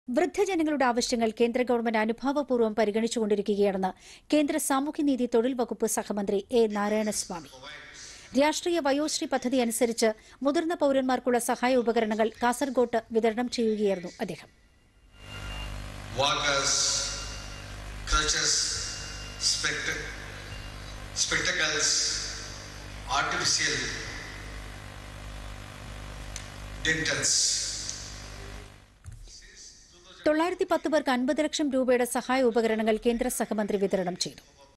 വൃദ്ധജനങ്ങളുടെ ആവശ്യങ്ങൾ കേന്ദ്ര ഗവൺമെന്റ് അനുഭാവപൂർവ്വം പരിഗണിച്ചുകൊണ്ടിരിക്കുകയാണെന്ന് കേന്ദ്ര സാമൂഹ്യനീതി തൊഴിൽ വകുപ്പ് സഹമന്ത്രി എ നാരായണസ്വാമി രാഷ്ട്രീയ വയോശ്രീ പദ്ധതി അനുസരിച്ച് മുതിർന്ന പൌരന്മാർക്കുള്ള സഹായ ഉപകരണങ്ങൾ കാസർഗോട്ട് വിതരണം ചെയ്യുകയായിരുന്നു അദ്ദേഹം walkers, crutches, spect- spectacles, artificial dentals. തൊള്ളായിരത്തി പത്ത് പേർക്ക് അൻപത് ലക്ഷം രൂപയുടെ സഹായ ഉപകരണങ്ങൾ കേന്ദ്ര സഹമന്ത്രി വിതരണം ചെയ്തു